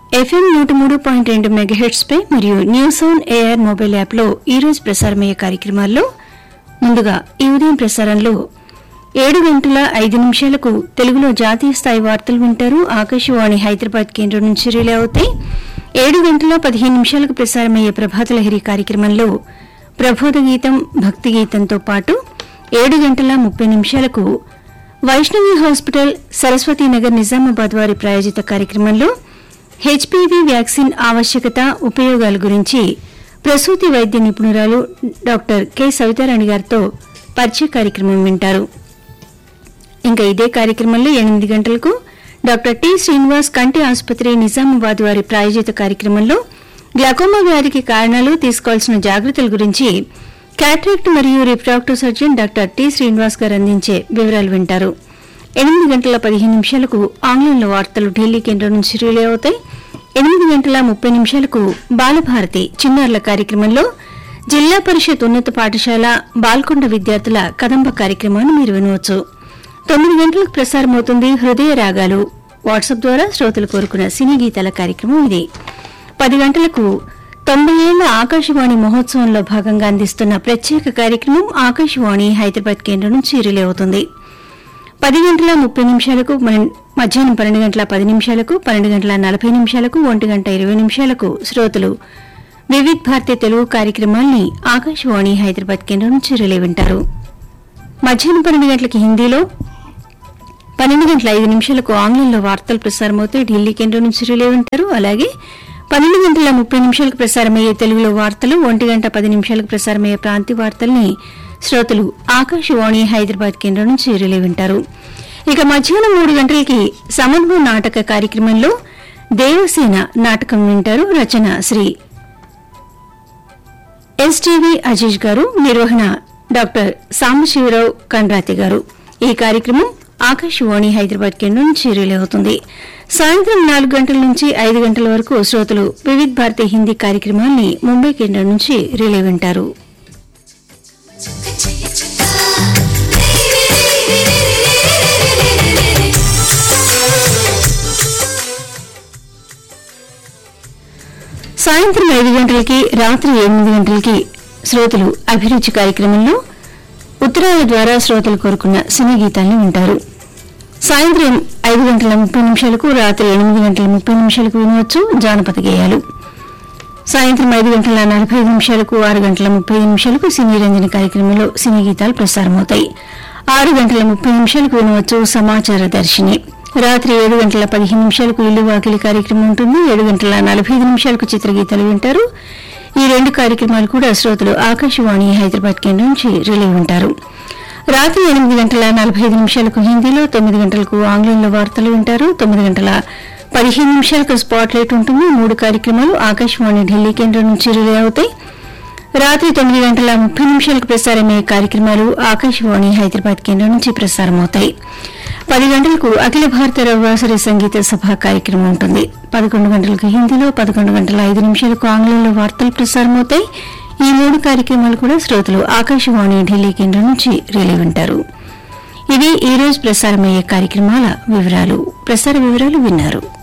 FM నూట మూడు point రెండు మెగాహెట్స్ పై మరియు న్యూస్ ఆన్ ఏఆర్ మొబైల్ యాప్లో ఈరోజు ప్రసారమయ్యే కార్యక్రమాల్లో ముందుగా ఈ ఉదయం ప్రసారంలో ఏడు గంటల ఐదు నిమిషాలకు తెలుగులో జాతీయ స్థాయి వార్తలు వింటారు ఆకాశవాణి హైదరాబాద్ కేంద్రం నుంచి రిలే అవుతాయి ఏడు గంటల పదిహేను నిమిషాలకు ప్రసారమయ్యే ప్రభాత లహరి కార్యక్రమంలో ప్రబోధ గీతం భక్తి గీతంతో పాటు ఏడు గంటల ముప్పై నిమిషాలకు వైష్ణవి హాస్పిటల్ సరస్వతీనగర్ నిజామాబాద్ వారి ప్రాయోజిత కార్యక్రమంలో హెచ్పివి వ్యాక్సిన్ ఆవశ్యకత ఉపయోగాల గురించి ప్రసూతి వైద్య నిపుణురాలు డాక్టర్ కె సవితారాణి గారితో పరిచయ కార్యక్రమం వింటారు ఇంకా ఇదే కార్యక్రమంలో ఎనిమిది గంటలకు డాక్టర్ టి శ్రీనివాస్ కంటి ఆసుపత్రి నిజామాబాద్ వారి ప్రాయోజిత కార్యక్రమంలో గ్లకోమా వ్యాధికి కారణాలు తీసుకోవాల్సిన జాగ్రత్తల గురించి క్యాట్రాక్ట్ మరియు refractive surgeon doctor T Srinivas గారు అందించే వివరాలు వింటారు ఎనిమిది గంటల పదిహేను నిమిషాలకు ఆంగ్లంలో వార్తలు ఢిల్లీ కేంద్రం నుంచి రిలే అవుతాయి ఎనిమిది గంటల ముప్పై నిమిషాలకు బాలభారతి చిన్నారుల కార్యక్రమంలో జిల్లా పరిషత్ ఉన్నత పాఠశాల బాల్కొండ విద్యార్థుల కదంబ కార్యక్రమాన్ని మీరు వినవచ్చు తొమ్మిది గంటలకు ప్రసారమవుతుంది హృదయ రాగాలు వాట్సాప్ ద్వారా శ్రోతలు కోరుకున్న సినీ గీతాల కార్యక్రమం ఇది పది గంటలకు తొంభై ఏళ్ల ఆకాశవాణి మహోత్సవంలో భాగంగా అందిస్తున్న ప్రత్యేక కార్యక్రమం ఆకాశవాణి హైదరాబాద్ కేంద్రం నుంచి రిలే అవుతుంది పది గంటల ముప్పై నిమిషాలకు మన- మధ్యాహ్నం పన్నెండు గంటల పది నిమిషాలకు పన్నెండు గంటల నలభై నిమిషాలకు ఒంటి గంట ఇరవై నిమిషాలకు శ్రోతలు వివిధ్ భారతి తెలుగు కార్యక్రమాల్ని ఆకాశవాణి హైదరాబాద్ కేంద్రం నుంచి రిలే వింటారు మధ్యాహ్నం పన్నెండు గంటలకి హిందీలో పన్నెండు గంటల ఐదు నిమిషాలకు ఆంగ్లంలో వార్తలు ప్రసారమవుతాయి ఢిల్లీ కేంద్రం నుంచి రిలే ఉంటారు అలాగే పన్నెండు గంటల ముప్పై నిమిషాలకు ప్రసారమయ్యే తెలుగులో వార్తలు ఒంటి గంట పది నిమిషాలకు ప్రసారమయ్యే ప్రాంతీయ వార్తల్ని శ్రోతలు ఆకాశవాణి హైదరాబాద్ కేంద్రం నుంచి రిలే వింటారు ఇక మధ్యాహ్నం మూడు గంటలకి సమన్వయ నాటక కార్యక్రమంలో దేవసేన నాటకం వింటారు రచన శ్రీ ఎస్టీవీ అజీజ్ గారు నిర్వహణ డాక్టర్ సాంబశివరావు కండ్రాతి గారు ఈ కార్యక్రమం ఆకాశవాణి హైదరాబాద్ కేంద్రం నుంచి రిలే అవుతుంది సాయంత్రం నాలుగు గంటల నుంచి ఐదు గంటల వరకు శ్రోతలు వివిధ్ భారతి హిందీ కార్యక్రమాన్ని ముంబై కేంద్రం నుంచి రిలే వింటారు సాయంత్రం ఐదు గంటలకి రాత్రి ఎనిమిది గంటలకి శ్రోతలు అభిరుచి కార్యక్రమంలో ఉత్తరాల ద్వారా శ్రోతలు కోరుకున్న సినీ గీతాలను వింటారు సాయంత్రం ఐదు గంటల ముప్పై నిమిషాలకు రాత్రి ఎనిమిది గంటల ముప్పై నిమిషాలకు వినవచ్చు జానపద గేయాలు సాయంత్రం ఐదు గంటల నలభై ఐదు నిమిషాలకు ఆరు గంటల ముప్పై ఐదు నిమిషాలకు సినీ రంజన కార్యక్రమంలో సినీ గీతాలు ప్రసారమవుతాయి ఆరు గంటల ముప్పై నిమిషాలకు వినవచ్చు సమాచార దర్శిని రాత్రి ఏడు గంటల పదిహేను నిమిషాలకు ఇల్లు వాకిలి కార్యక్రమం ఉంటుంది ఏడు గంటల నలభై ఐదు నిమిషాలకు చిత్రగీతాలు వింటారు ఈ రెండు కార్యక్రమాలు కూడా శ్రోతలు ఆకాశవాణి హైదరాబాద్ కేంద్రం నుంచి రిలే ఉంటారు రాత్రి ఎనిమిది గంటల నలభై ఐదు నిమిషాలకు హిందీలో తొమ్మిది గంటలకు ఆంగ్లంలో వార్తలు వింటారు తొమ్మిది గంటల పదిహేను నిమిషాలకు స్పాట్ లైట్ ఉంటుంది మూడు కార్యక్రమాలు ఆకాశవాణి ఢిల్లీ కేంద్రం నుంచి రిలే అవుతాయి రాత్రి తొమ్మిది గంటల ముప్పై నిమిషాలకు ప్రసారమయ్యే కార్యక్రమాలు ఆకాశవాణి హైదరాబాద్ కేంద్రం నుంచి ప్రసారమవుతాయి పది గంటలకు అఖిల భారత రవివాసరి సంగీత సభ కార్యక్రమం ఉంటుంది పదకొండు గంటలకు హిందీలో పదకొండు గంటల ఐదు నిమిషాలకు ఆంగ్లంలో వార్తలు ప్రసారమవుతాయి ఈ మూడు కార్యక్రమాలు కూడా శ్రోతలు ఆకాశవాణి ఢిల్లీ కేంద్రం నుంచి రిలే వింటారు ఇవి ఈ రోజు ప్రసారమయ్యే కార్యక్రమాల వివరాలు ప్రసార వివరాలు విన్నారు